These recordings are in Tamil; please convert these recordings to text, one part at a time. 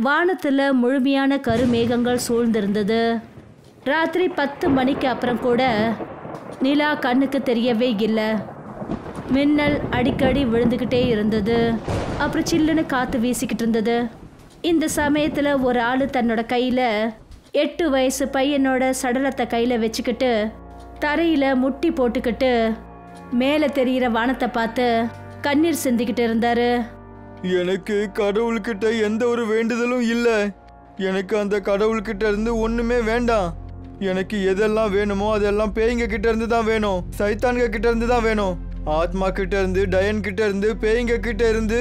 வானத்துல முழுமையான கருமேகங்கள் சூழ்ந்திருந்தது ராத்திரி பத்து மணிக்கு அப்புறம் கூட நிலா கண்ணுக்கு தெரியவே இல்லை மின்னல் அடிக்கடி விழுந்துக்கிட்டே இருந்தது அப்புறம் சில்லுன்னு காற்று வீசிக்கிட்டு இருந்தது இந்த சமயத்தில் ஒரு ஆள் தன்னோட கையில் எட்டு வயசு பையனோட சடலத்தை கையில் வச்சுக்கிட்டு தரையில் முட்டி போட்டுக்கிட்டு மேலே தெரிகிற வானத்தை பார்த்து கண்ணீர் சிந்திக்கிட்டு இருந்தாரு எனக்கு கடவுள்கிட்ட எந்த ஒரு வேண்டுதலும் இல்ல எனக்கு அந்த கடவுள்கிட்ட இருந்து ஒண்ணுமே வேண்டாம் எனக்கு எதெல்லாம் வேணுமோ அதெல்லாம் பேய்ங்க கிட்ட இருந்து தான் வேணும் சைத்தான்க கிட்ட இருந்து தான் வேணும் ஆத்மா கிட்ட இருந்து டயன் கிட்ட இருந்து பேய்ங்க கிட்ட இருந்து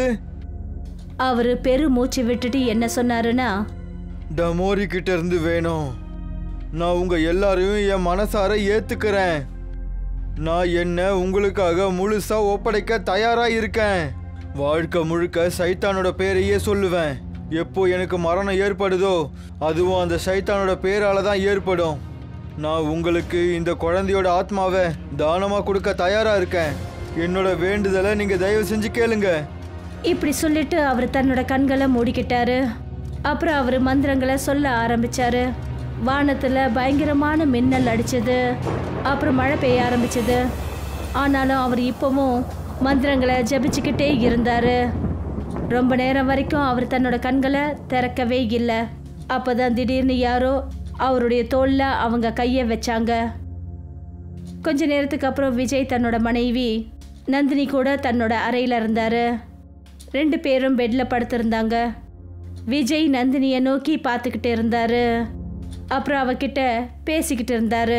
அவர் பெரு மூச்சு விட்டுட்டு என்ன சொன்னாருன்னா டமோரி கிட்ட இருந்து வேணும் நான் உங்க எல்லாரையும் என் மனசார ஏத்துக்கிறேன் நான் என்ன உங்களுக்காக முழுசா ஒப்படைக்க தயாரா இருக்கேன் வாழ்க்கை முழுக்க சைத்தானோட பேரையே சொல்லுவேன் எப்போ எனக்கு மரணம் ஏற்படுதோ அதுவும் அந்த சைத்தானோட பேரால தான் ஏற்படும் நான் உங்களுக்கு இந்த குழந்தையோட ஆத்மாவை தானமா கொடுக்க தயாரா இருக்கேன் என்னோட வேண்டுதலை நீங்க தயவு செஞ்சு கேளுங்க இப்படி சொல்லிட்டு அவர் தன்னோட கண்களை மூடிக்கிட்டாரு அப்புறம் அவர் மந்திரங்களை சொல்ல ஆரம்பிச்சாரு வானத்துல பயங்கரமான மின்னல் அடிச்சது அப்புறம் மழை பெய்ய ஆரம்பிச்சது ஆனாலும் அவர் இப்பவும் மந்திரங்களை ஜெபிச்சுக்கிட்டே இருந்தாரு ரொம்ப நேரம் வரைக்கும் அவர் தன்னோட கண்களை திறக்கவே இல்லை அப்பதான் திடீர்னு யாரோ அவருடைய தோல்ல அவங்க கையை வச்சாங்க கொஞ்ச நேரத்துக்கு அப்புறம் விஜய் தன்னோட மனைவி நந்தினி கூட தன்னோட அறையில் இருந்தாரு ரெண்டு பேரும் பெட்டில் படுத்திருந்தாங்க விஜய் நந்தினியை நோக்கி பார்த்துக்கிட்டு இருந்தாரு அப்புறம் அவகிட்ட பேசிக்கிட்டு இருந்தாரு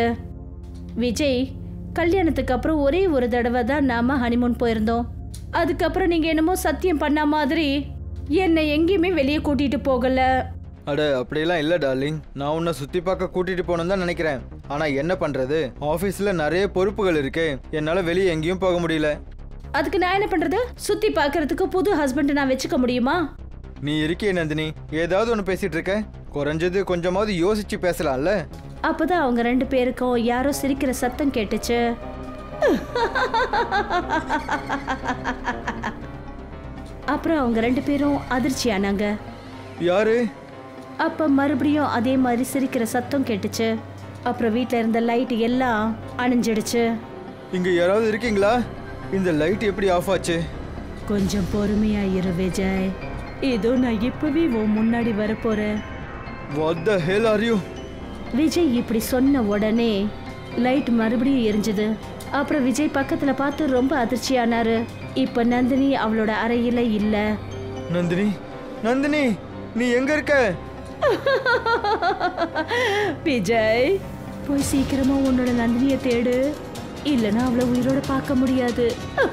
விஜய் கல்யாணத்துக்கு அப்புறம் ஒரே ஒரு தடவை தான் நாம ஹனிமூன் போயிருந்தோம் அதுக்கப்புறம் நீங்கள் என்னமோ சத்தியம் பண்ண மாதிரி என்னை எங்கேயுமே வெளியே கூட்டிகிட்டு போகல அட அப்படியெல்லாம் இல்லை டார்லிங் நான் உன்னை சுற்றி பார்க்க கூட்டிகிட்டு போகணுன்னு தான் நினைக்கிறேன் ஆனால் என்ன பண்ணுறது ஆஃபீஸில் நிறைய பொறுப்புகள் இருக்கு என்னால் வெளியே எங்கேயும் போக முடியல அதுக்கு நான் என்ன பண்ணுறது சுற்றி பார்க்கறதுக்கு புது ஹஸ்பண்ட் நான் வச்சுக்க முடியுமா நீ இருக்கியே நந்தினி ஏதாவது ஒன்று பேசிட்டு இருக்க குறைஞ்சது கொஞ்சமாவது யோசிச்சு பேசலாம்ல அப்பதான் அவங்க ரெண்டு பேருக்கும் யாரோ சிரிக்கிற சத்தம் கேட்டுச்சு அப்புறம் அவங்க ரெண்டு பேரும் அதிர்ச்சி ஆனாங்க யாரு அப்ப மறுபடியும் அதே மாதிரி சிரிக்கிற சத்தம் கேட்டுச்சு அப்புறம் வீட்ல இருந்த லைட் எல்லாம் அணைஞ்சிடுச்சு இங்கே யாராவது இருக்கீங்களா இந்த லைட் எப்படி ஆஃப் ஆச்சு கொஞ்சம் பொறுமையா இரு விஜய் இதோ நான் இப்பவே உன் முன்னாடி வரப்போறேன் what the hell are you Vijay இப்படி சொன்ன உடனே லைட் மறுபடியும் எரிஞ்சுது அப்புறம் விஜய் பக்கத்துல பார்த்து ரொம்ப அதிர்ச்சியானாரு இப்ப நந்தினி அவளோட அறையில இல்ல நந்தினி நந்தினி நீ எங்க இருக்க விஜய் போய் சீக்கிரமா உன்னோட நந்தினிய தேடு இல்லனா அவளை உயிரோட பார்க்க முடியாது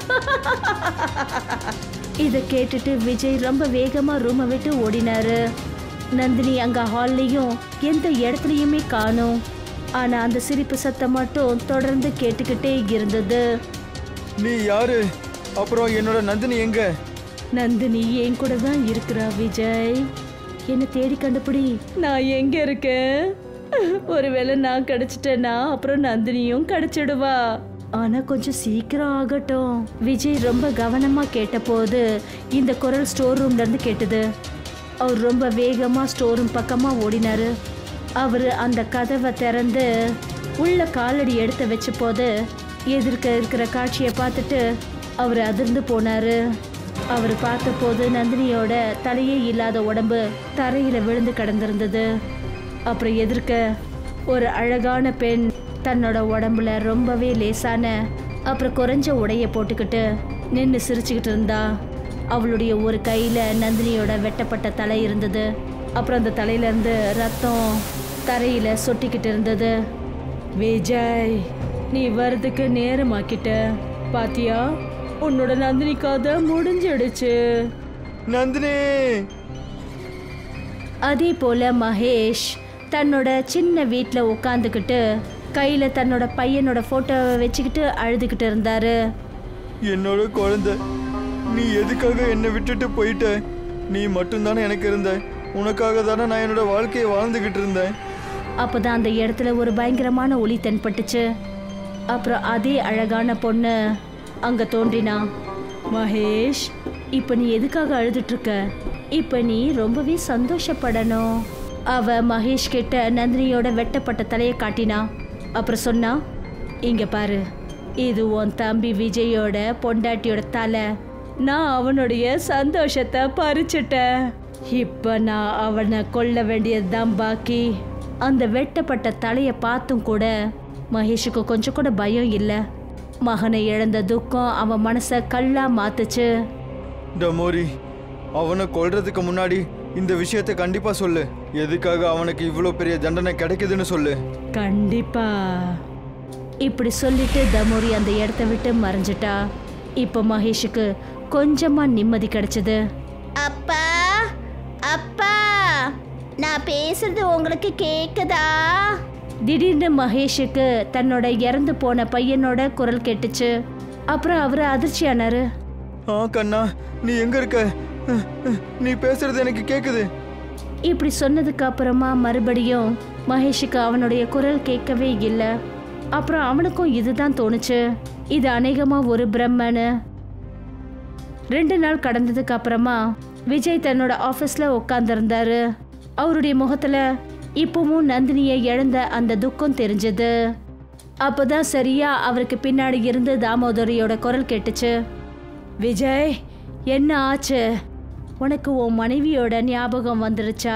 இத கேட்டுட்டு விஜய் ரொம்ப வேகமா ரூமை விட்டு ஓடினாரு நந்தினி அங்க ஹால்லையும் எந்த இடத்துலயுமே காணோம் ஆனா அந்த சிரிப்பு சத்தம் மட்டும் தொடர்ந்து கேட்டுக்கிட்டே இருந்தது நீ யாரு அப்புறம் என்னோட நந்தினி எங்க நந்தினி என் கூட தான் இருக்கிறா விஜய் என்ன தேடி கண்டுபிடி நான் எங்க இருக்கேன் ஒருவேளை நான் கிடைச்சிட்டேன்னா அப்புறம் நந்தினியும் கிடைச்சிடுவா ஆனா கொஞ்சம் சீக்கிரம் ஆகட்டும் விஜய் ரொம்ப கவனமா கேட்டபோது இந்த குரல் ஸ்டோர் ரூம்ல இருந்து கேட்டது அவர் ரொம்ப வேகமா ஸ்டோர் ரூம் பக்கமா ஓடினாரு அவர் அந்த கதவை திறந்து உள்ள காலடி எடுத்து வச்ச போது எதிர்க்க இருக்கிற காட்சியை பார்த்துட்டு அவர் அதிர்ந்து போனாரு அவர் பார்த்தபோது நந்தினியோட தலையே இல்லாத உடம்பு தரையில விழுந்து கிடந்திருந்தது அப்புறம் எதிர்க்க ஒரு அழகான பெண் தன்னோட உடம்புல ரொம்பவே லேசான அப்புறம் குறைஞ்ச உடைய போட்டுக்கிட்டு நின்று சிரிச்சுக்கிட்டு இருந்தா அவளுடைய ஒரு கையில நந்தினியோட வெட்டப்பட்ட தலை இருந்தது அப்புறம் அந்த தலையில இருந்து ரத்தம் தரையில சொட்டிக்கிட்டு இருந்தது விஜய் நீ வர்றதுக்கு நேரமாக்கிட்ட பாத்தியா உன்னோட நந்தினி கதை முடிஞ்சிடுச்சு நந்தினி அதே போல மகேஷ் தன்னோட சின்ன வீட்டில் உட்காந்துக்கிட்டு கையில் தன்னோட பையனோட ஃபோட்டோவை வச்சுக்கிட்டு அழுதுகிட்டு இருந்தாரு என்னோட குழந்தை நீ எதுக்காக என்னை விட்டுட்டு போயிட்ட நீ மட்டும்தானே எனக்கு இருந்த உனக்காக தானே நான் என்னோட வாழ்க்கையை வாழ்ந்துகிட்டு இருந்தேன் அப்பதான் அந்த இடத்துல ஒரு பயங்கரமான ஒளி தென்பட்டுச்சு அப்புறம் அதே அழகான பொண்ணு அங்க தோன்றினா மகேஷ் இப்போ நீ எதுக்காக அழுதுட்டு இருக்க இப்ப நீ ரொம்பவே சந்தோஷப்படணும் அவ மகேஷ் கிட்ட நந்தினியோட வெட்டப்பட்ட தலையை காட்டினா அப்புறம் சொன்னா இங்க பாரு இது உன் தம்பி விஜயோட பொண்டாட்டியோட தலை நான் அவனுடைய சந்தோஷத்தை பறிச்சுட்டேன் இப்ப நான் அவனை கொல்ல வேண்டியதுதான் பாக்கி அந்த வெட்டப்பட்ட தலையை பார்த்தும் கூட மகேஷுக்கு கொஞ்சம் கூட பயம் இல்லை மகனை இழந்த துக்கம் அவன் மனசை கல்லா மாத்துச்சு டமோரி அவனை கொல்றதுக்கு முன்னாடி இந்த விஷயத்தை கண்டிப்பா சொல்லு எதுக்காக அவனுக்கு இவ்வளோ பெரிய தண்டனை கிடைக்குதுன்னு சொல்லு கண்டிப்பா இப்படி சொல்லிட்டு தமோரி அந்த இடத்த விட்டு மறைஞ்சிட்டா இப்போ மகேஷுக்கு கொஞ்சமா நிம்மதி கிடைச்சது அப்பா அப்பா நான் பேசுறது உங்களுக்கு கேக்குதா திடீர்னு மகேஷுக்கு தன்னோட இறந்து போன பையனோட குரல் கேட்டுச்சு அப்புறம் அவர் அதிர்ச்சியானாரு ஆ கண்ணா நீ எங்க இருக்க அஹ், அஹ், நீ பேசுறது எனக்கு கேக்குது இப்படி சொன்னதுக்கு அப்புறமா மறுபடியும் மகேஷுக்கு அவனுடைய குரல் கேட்கவே இல்லை அப்புறம் அவனுக்கும் இதுதான் தோணுச்சு இது அநேகமா ஒரு பிரம்மனு ரெண்டு நாள் கடந்ததுக்கு அப்புறமா விஜய் தன்னோட ஆஃபீஸ்ல உட்காந்துருந்தாரு அவருடைய முகத்துல இப்பவும் நந்தினியை இழந்த அந்த துக்கம் தெரிஞ்சது அப்போதான் சரியா அவருக்கு பின்னாடி இருந்து தாமோதரியோட குரல் கேட்டுச்சு விஜய் என்ன ஆச்சு உனக்கு உன் மனைவியோட ஞாபகம் வந்துருச்சா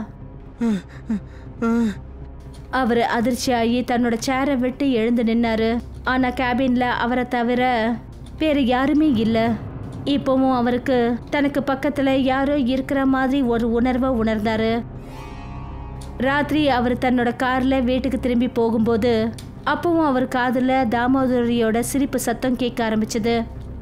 அவர் அதிர்ச்சியாகி தன்னோட சேரை விட்டு எழுந்து நின்னாரு ஆனா கேபின்ல அவரை தவிர வேற யாருமே இல்ல இப்பவும் அவருக்கு தனக்கு பக்கத்துல யாரோ இருக்கிற மாதிரி ஒரு உணர்வை உணர்ந்தாரு ராத்திரி அவர் தன்னோட கார்ல வீட்டுக்கு திரும்பி போகும்போது அப்பவும் அவர் காதுல தாமோதரியோட சிரிப்பு சத்தம் கேட்க ஆரம்பிச்சது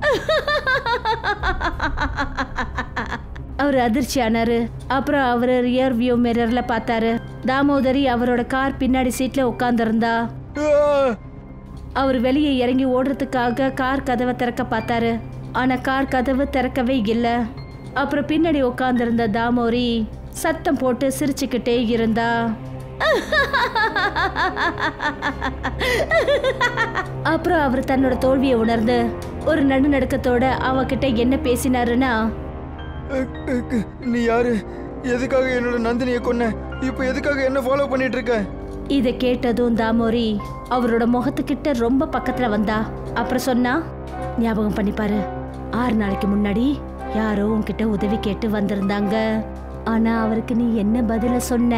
அவர் அதிர்ச்சியானாரு அப்புறம் அவர் ரியர் வியூ மிரர்ல பார்த்தாரு தாமோதரி அவரோட கார் பின்னாடி சீட்ல உட்கார்ந்திருந்தா ஆ! அவர் வெளியே இறங்கி ஓடுறதுக்காக கார் கதவை திறக்க பார்த்தாரு ஆனா கார் கதவு திறக்கவே இல்லை அப்புறம் பின்னாடி உட்கார்ந்திருந்த தாமோரி சத்தம் போட்டு சிரிச்சுக்கிட்டே இருந்தா அப்புறம் அவர் தன்னோட தோல்வியை உணர்ந்து ஒரு நடுநடுக்கத்தோட அவகிட்ட என்ன பேசினாருன்னா அஹ், அஹ், நீ யாரு எதுக்காக என்னோட நந்தினியை கொன்ன இப்போ எதுக்காக என்ன ஃபாலோ பண்ணிட்டு இருக்க இதை கேட்டதும் தாமோரி அவரோட முகத்துக்கிட்ட ரொம்ப பக்கத்துல வந்தா அப்புறம் சொன்னா ஞாபகம் பண்ணிப்பாரு ஆறு நாளைக்கு முன்னாடி யாரோ உன்கிட்ட உதவி கேட்டு வந்திருந்தாங்க ஆனா அவருக்கு நீ என்ன பதில சொன்ன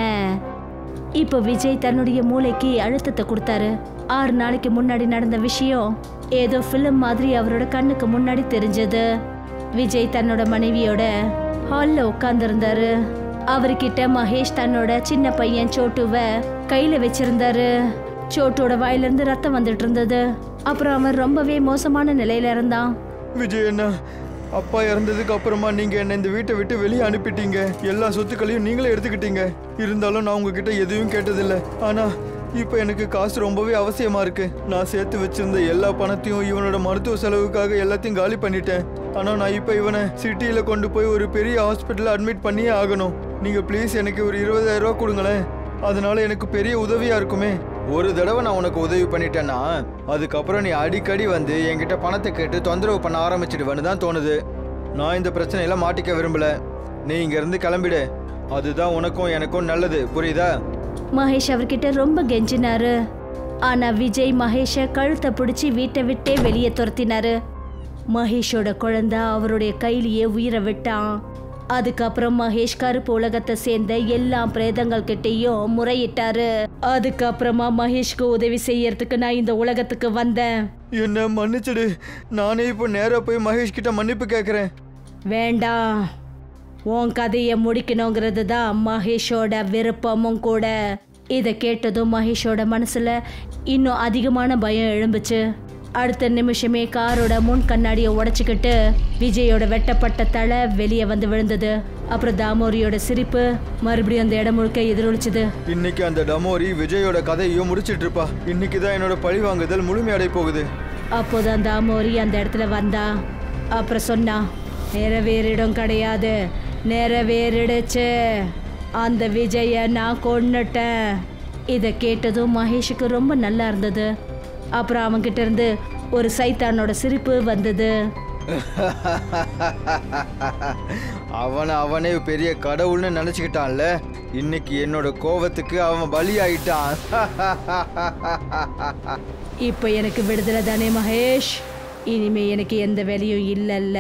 இப்போ விஜய் தன்னுடைய மூளைக்கு அழுத்தத்தை கொடுத்தாரு ஆறு நாளைக்கு முன்னாடி நடந்த விஷயம் ஏதோ ஃபிலிம் மாதிரி அவரோட கண்ணுக்கு முன்னாடி தெரிஞ்சது விஜய் தன்னோட மனைவியோட ஹால்ல உட்கார்ந்திருந்தாரு அவர்கிட்ட மகேஷ் தன்னோட சின்ன பையன் சோட்டுவை கையில வச்சிருந்தாரு சோட்டோட வாயிலிருந்து ரத்தம் வந்துட்டு இருந்தது அப்புறம் அவன் ரொம்பவே மோசமான நிலையில இருந்தான் விஜய் அண்ணா அப்பா இறந்ததுக்கு அப்புறமா நீங்க என்ன இந்த வீட்டை விட்டு வெளியே அனுப்பிட்டீங்க எல்லா சொத்துக்களையும் நீங்களே எடுத்துக்கிட்டீங்க இருந்தாலும் நான் உங்ககிட்ட எதுவும் கேட்டதில்ல ஆனா இப்போ எனக்கு காசு ரொம்பவே அவசியமா இருக்கு நான் சேர்த்து வச்சிருந்த எல்லா பணத்தையும் இவனோட மருத்துவ செலவுக்காக எல்லாத்தையும் காலி பண்ணிட்டேன் ஆனா நான் இப்போ இவனை சிட்டியில கொண்டு போய் ஒரு பெரிய ஹாஸ்பிட்டல்ல அட்மிட் பண்ணியே ஆகணும் நீங்க ப்ளீஸ் எனக்கு ஒரு இருபதாயிரம் ரூபா கொடுங்களேன் அதனால எனக்கு பெரிய உதவியா இருக்குமே ஒரு தடவை நான் உனக்கு உதவி பண்ணிட்டேன்னா அதுக்கப்புறம் நீ அடிக்கடி வந்து என்கிட்ட பணத்தை கேட்டு தொந்தரவு பண்ண ஆரம்பிச்சிடுவேன்னு தான் தோணுது நான் இந்த பிரச்சனையில மாட்டிக்க விரும்பல நீ இங்க இருந்து கிளம்பிடு அதுதான் உனக்கும் எனக்கும் நல்லது புரியுதா மகேஷ் அவர்கிட்ட ரொம்ப கெஞ்சினாரு ஆனா விஜய் மகேஷை கழுத்தை பிடிச்சி வீட்டை விட்டே வெளியே துரத்தினாரு மகேஷோட குழந்தை அவருடைய கையிலேயே உயிரை விட்டான் அதுக்கப்புறம் மகேஷ் கருப்பு உலகத்தை சேர்ந்த எல்லா பிரேதங்கள் கிட்டேயும் முறையிட்டாரு அதுக்கப்புறமா மகேஷ்க்கு உதவி செய்யறதுக்கு நான் இந்த உலகத்துக்கு வந்தேன் என்ன மன்னிச்சிடு நானே இப்போ நேரா போய் மகேஷ் கிட்ட மன்னிப்பு கேட்குறேன் வேண்டாம் உன் கதையை முடிக்கணுங்கிறது தான் மகேஷோட விருப்பமும் கூட இதை கேட்டதும் மகேஷோட மனசுல இன்னும் அதிகமான பயம் எழும்புச்சு அடுத்த நிமிஷமே காரோட முன் கண்ணாடியை உடைச்சிக்கிட்டு விஜயோட வெட்டப்பட்ட தலை வெளியே வந்து விழுந்தது அப்புறம் தாமோரியோட சிரிப்பு மறுபடியும் அந்த இடம் முழுக்க எதிரொலிச்சுது இன்னைக்கு அந்த டமோரி விஜயோட கதையையும் முடிச்சிட்டு இருப்பா இன்னைக்கு தான் என்னோட பழிவாங்குதல் முழுமையடை போகுது அப்போதான் தாமோரி அந்த இடத்துல வந்தா அப்புறம் சொன்னா நிறைவேறிடும் கிடையாது நிறைவேறிடுச்சு அந்த விஜய நான் கொன்னுட்டேன் இதை கேட்டதும் மகேஷுக்கு ரொம்ப நல்லா இருந்தது அப்புறம் அவன்கிட்ட இருந்து ஒரு சைத்தானோட சிரிப்பு வந்தது அவனை அவனே பெரிய கடவுள்னு நினச்சிக்கிட்டான்ல இன்னைக்கு என்னோட கோவத்துக்கு அவன் பலியாயிட்டான் இப்போ எனக்கு விடுதலை தானே மகேஷ் இனிமே எனக்கு எந்த வேலையும் இல்லைல்ல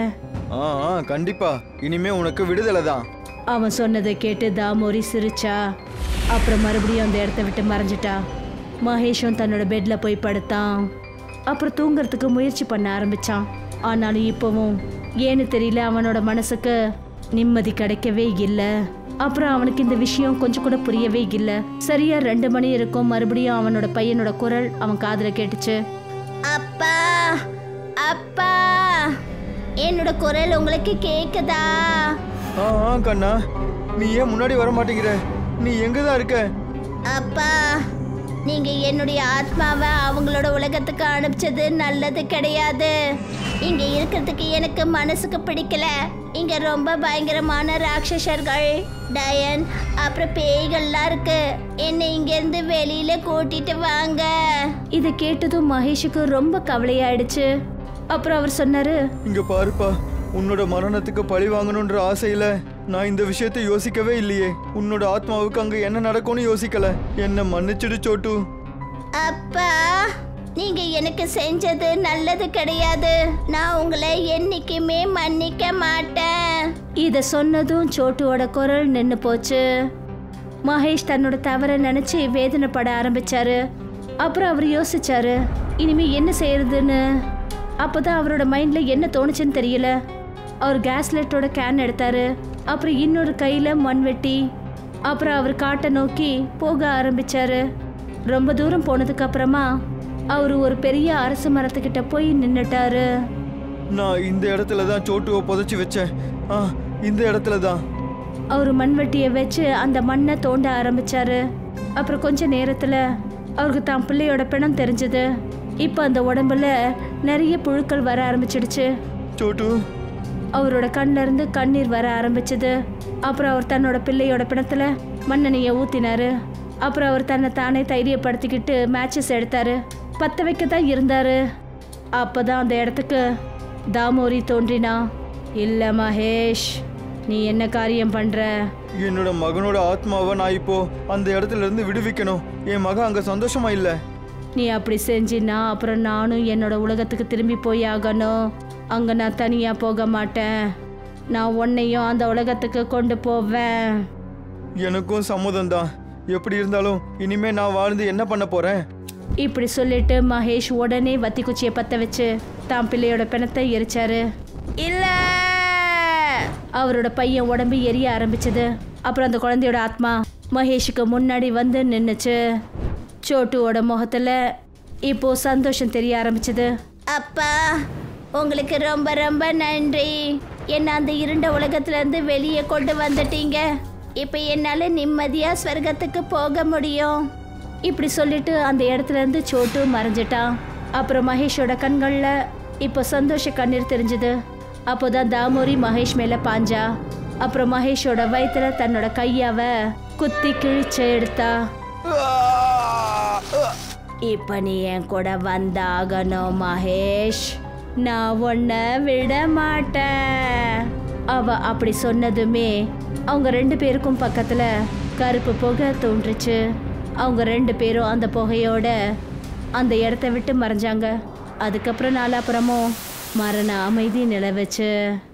ஆ ஆ, கண்டிப்பா இனிமே உனக்கு விடுதலை தான் அவன் சொன்னதை கேட்டு தாமோரி சிரிச்சா அப்புறம் மறுபடியும் அந்த இடத்த விட்டு மறைஞ்சிட்டா மகேஷும் தன்னோட பெட்ல போய் படுத்தான் அப்புறம் தூங்குறதுக்கு முயற்சி பண்ண ஆரம்பிச்சான் ஆனாலும் இப்போவும் ஏன்னு தெரியல அவனோட மனசுக்கு நிம்மதி கிடைக்கவே இல்லை அப்புறம் அவனுக்கு இந்த விஷயம் கொஞ்சம் கூட புரியவே இல்லை சரியா ரெண்டு மணி இருக்கும் மறுபடியும் அவனோட பையனோட குரல் அவன் காதுல கேட்டுச்சு அப்பா அப்பா என்னோட குரல் உங்களுக்கு கேக்குதா ஆ ஆ கண்ணா நீ ஏன் முன்னாடி வர மாட்டேங்கிற நீ எங்க தான் இருக்க அப்பா நீங்க என்னுடைய ஆத்மாவை அவங்களோட உலகத்துக்கு அனுப்பிச்சது நல்லது கிடையாது இங்க இருக்கிறதுக்கு எனக்கு மனசுக்கு பிடிக்கல இங்க ரொம்ப பயங்கரமான ராட்சசர்கள் டயன் அப்புறம் பேய்கள்லாம் இருக்கு என்னை இங்க இருந்து வெளியில கூட்டிட்டு வாங்க இதை கேட்டதும் மகேஷுக்கு ரொம்ப கவலையாயிடுச்சு அப்புறம் அவர் சொன்னாரு இங்க பாருப்பா உன்னோட மரணத்துக்கு பழி வாங்கணுன்ற ஆசையில நான் இந்த விஷயத்தை யோசிக்கவே இல்லையே உன்னோட ஆத்மாவுக்கு அங்க என்ன நடக்கும்னு யோசிக்கல என்ன மன்னிச்சிடு சோட்டு அப்பா நீங்க எனக்கு செஞ்சது நல்லது கிடையாது நான் உங்களை என்னைக்குமே மன்னிக்க மாட்டேன் இத சொன்னதும் சோட்டுவோட குரல் நின்னு போச்சு மகேஷ் தன்னோட தவறை நினைச்சு வேதனைப்பட ஆரம்பிச்சாரு அப்புறம் அவர் யோசிச்சாரு இனிமே என்ன செய்யறதுன்னு அப்பதான் அவரோட மைண்ட்ல என்ன தோணுச்சுன்னு தெரியல அவர் கேஸ் லைட்டோட கேன் எடுத்தாரு அப்புறம் இன்னொரு கையில மண்வெட்டி அப்புறம் அவர் காட்டை நோக்கி போக ஆரம்பிச்சாரு ரொம்ப தூரம் போனதுக்கு அப்புறமா அவர் ஒரு பெரிய அரச மரத்துக்கிட்ட போய் நின்னுட்டாரு நான் இந்த இடத்துல தான் சோட்டுவை புதைச்சி வச்சேன் ஆ இந்த இடத்துல தான் அவர் மண்வெட்டியை வச்சு அந்த மண்ணை தோண்ட ஆரம்பிச்சாரு அப்புறம் கொஞ்ச நேரத்துல அவருக்கு தான் பிள்ளையோட பிணம் தெரிஞ்சது இப்போ அந்த உடம்புல நிறைய புழுக்கள் வர ஆரம்பிச்சிடுச்சு சோட்டு அவரோட கண்ணுல இருந்து கண்ணீர் வர ஆரம்பிச்சது அப்புறம் அவர் தன்னோட பிள்ளையோட பிணத்துல மண்ணெண்ணெயை ஊத்தினாரு அப்புறம் அவர் தன்னை தானே தைரியப்படுத்திக்கிட்டு மேட்சஸ் எடுத்தாரு பத்த வைக்க தான் இருந்தாரு அப்பதான் அந்த இடத்துக்கு தாமோரி தோன்றினா இல்ல மகேஷ் நீ என்ன காரியம் பண்ற என்னோட மகனோட ஆத்மாவை நான் இப்போ அந்த இடத்துல இருந்து விடுவிக்கணும் என் மகன் அங்க சந்தோஷமா இல்ல நீ அப்படி செஞ்சினா அப்புறம் நானும் என்னோட உலகத்துக்கு திரும்பி போய் ஆகணும் அங்க நான் தனியா போக மாட்டேன் நான் உன்னையும் அந்த உலகத்துக்கு கொண்டு போவேன் எனக்கும் சம்மதம் தான் எப்படி இருந்தாலும் இனிமே நான் வாழ்ந்து என்ன பண்ண போறேன் இப்படி சொல்லிட்டு மகேஷ் உடனே வத்தி குச்சியை பத்த வச்சு தான் பிள்ளையோட பிணத்தை எரிச்சாரு இல்ல அவரோட பையன் உடம்பு எரிய ஆரம்பிச்சது அப்புறம் அந்த குழந்தையோட ஆத்மா மகேஷுக்கு முன்னாடி வந்து நின்னுச்சு சோட்டுவோட முகத்துல இப்போ சந்தோஷம் தெரிய ஆரம்பிச்சது அப்பா உங்களுக்கு ரொம்ப ரொம்ப நன்றி என்ன அந்த இருண்ட உலகத்துல இருந்து வெளியே கொண்டு வந்துட்டீங்க இப்போ என்னால நிம்மதியா ஸ்வர்க்கத்துக்கு போக முடியும் இப்படி சொல்லிட்டு அந்த இடத்துல இருந்து சோட்டு மறைஞ்சிட்டான் அப்புறம் மகேஷோட கண்கள்ல இப்போ சந்தோஷ கண்ணீர் தெரிஞ்சது அப்போதான் தாமோரி மகேஷ் மேல பாஞ்சா அப்புறம் மகேஷோட வயித்துல தன்னோட கையாவ குத்தி கிழிச்சு எடுத்தா இப்ப நீ என் கூட வந்தாகணும் மகேஷ் நான் உன்னை விட மாட்டேன் அவ அப்படி சொன்னதுமே அவங்க ரெண்டு பேருக்கும் பக்கத்துல கருப்பு புகை தோன்றுச்சு அவங்க ரெண்டு பேரும் அந்த புகையோட அந்த இடத்த விட்டு மறைஞ்சாங்க அதுக்கப்புறம் நாலாப்புறமும் மரண அமைதி நிலவுச்சு